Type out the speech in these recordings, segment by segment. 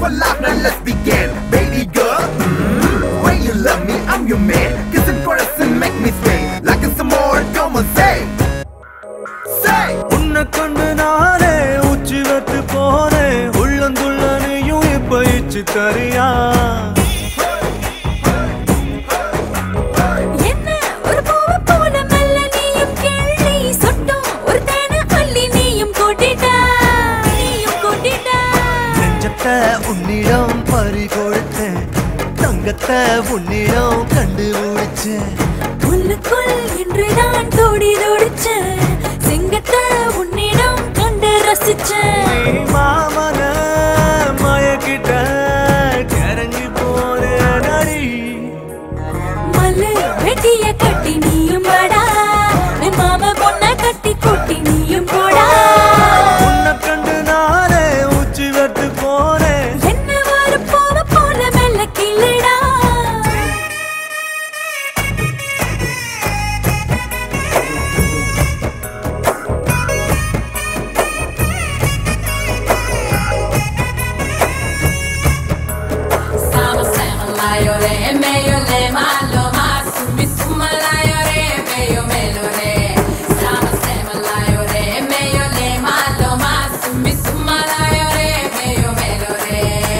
for life, now let's begin. Baby girl, mm, when you love me, I'm your man. Kissing chorus and make me sway. Like it's some more, come on, say. Say. உன்னை கண்டு நானே உச்சி வெத்து போனேன் உள்ளந்துள்ள நீயும் இப்ப இச்சு தரியா என்ன ஒரு பூவை போல மெல்ல நீயும் கிள்ளி சொட்டும் ஒரு தேனை அள்ளி நீயும் கொட்டிட்டா நீயும் கொட்டிட்டா நெஞ்சத்தை உன்னிடம் பறி கொடுத்தேன் தங்கத்தை உன்னிடம் கண்டு முடிச்சேன் உள்ளுக்குள் இன்றுதான் தோடி தோடிச்சேன் சிங்கத்தை உன்னிடம் கண்டு ரசிச்சேன் நீ மாமன மயக்கிட்ட கரங்கி போனேன் நடி மல்லு வெட்டிய கட்டி நீயும் வாடா என் மாம பொண்ண கட்டி கொட்டி நீயும் போடா உன்னை கண்டு நானே உச்சி வெத்து போனேன் என்ன ஒரு பூவை போல மெல்ல கிள்ளிடா Sama sama layo re, meglio le malo ma summi summa layo re, meglio meglio re. Sama sama layo re, meglio le malo ma summi summa layo re, meglio meglio re.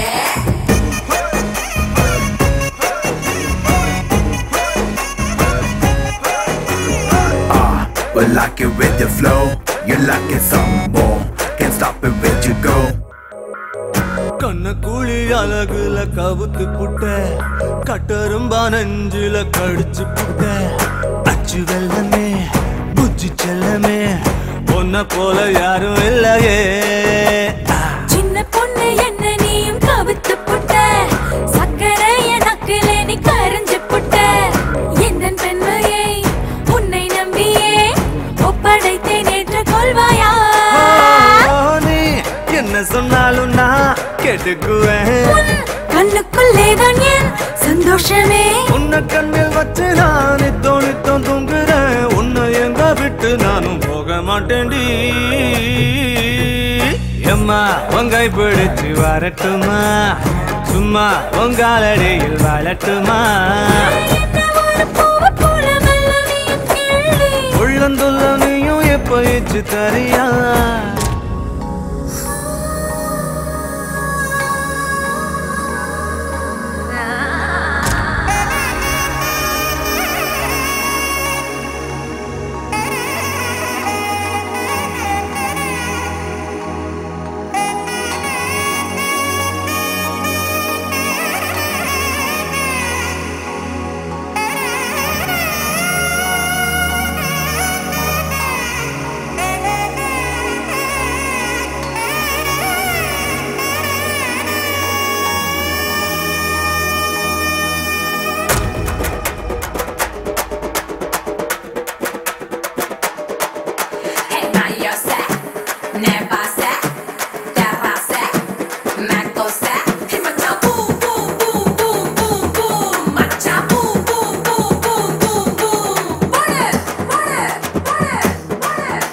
Ah, well, like it with the flow. You like it some more. Can't stop it where you go. கண்ண கூலி அழகுல கவுத்து புட்ட கட்டரும்பா நெஞ்சில கடிச்சு புட்ட அச்சு வெள்ளமே புச்சி செல்லமே உன்னை போல யாரும் இல்லையே ஆ. சின்ன பொண்ணு என்ன நீயும் கவித்து புட்ட சக்கரைய நக்கில நீ கரைஞ்சு புட்ட எந்த பெண்மையை உன்னை நம்பியே ஒப்படைத்தேன் ஏற்று கொள்வாயா ஓ, நீ என்ன சொன்னாலும் நான் கேட்டுக்குவேன் உன் கண்ணுக்குள்ளேதான் என் சந்தோஷமே உன்னை கண்ணில் வச்சு நான் நித்தம் நித்தம் தூங்குறேன் உன்னை எங்க விட்டு நானும் போக மாட்டேன்டி எம்மா உங்கை பிடிச்சு வரட்டுமா சும்மா உங்காலடியில் வாழட்டுமா என்ன ஒரு பூவை போல மெல்ல நீயும் கிள்ளி உள்ளந்துள்ள நீயும் எப்ப இச்சு தரியா Hey, now you're set, never set, never set, Marco set. Hey, macha boom boom boom boom boom boom, macha boom boom boom boom boom boom. Burn it, burn it, burn it, burn it,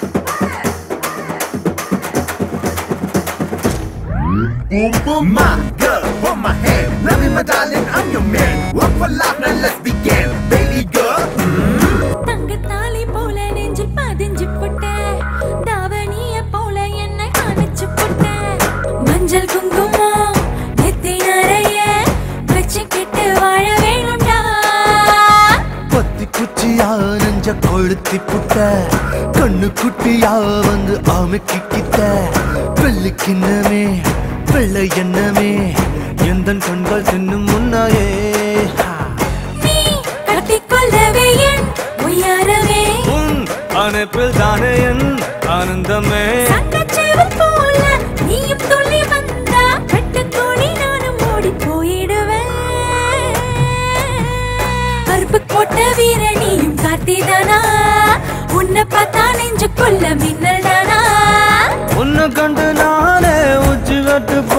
burn it. Boom, boom, my girl, hold my hand. Love me, my darling, I'm your man. Work for life, now let's begin. Baby girl, தங்கத்தாலி போல நெஞ்சில் பதிஞ்சு புட்ட தாவணிய போல என்னை அணைச்சு புட்ட மஞ்சள் குங்குமம் நெத்தி நிறைய வச்சுக்கிட்டு வாழ வேணும்டா பத்தி குச்சியா நெஞ்ச கொளுத்தி புட்ட கண்ணு குட்டியா வந்து அமுக்கிக்கிட்ட வெள்ளி கிண்ணமே வெள்ளை எண்ணமே எந்த கண்கள் தின்னும் முன்னாயே நீ கட்டிக்கொள்ளவே என் உயரவே உன் அணைப்பில் தானே என் ஆனந்தமே சங்கச்சேவல் போல நீயும் துள்ளி வந்தா கட்டுக்கூடி நானும் ஓடி போயிடுவேன் கருப்பு போட்ட வீர நீயும் கார்த்திதானா உன்னை பார்த்தா நெஞ்சுக்குள்ள மின்னல் தானா உன்னை கண்டு நானே உச்சி கட்டு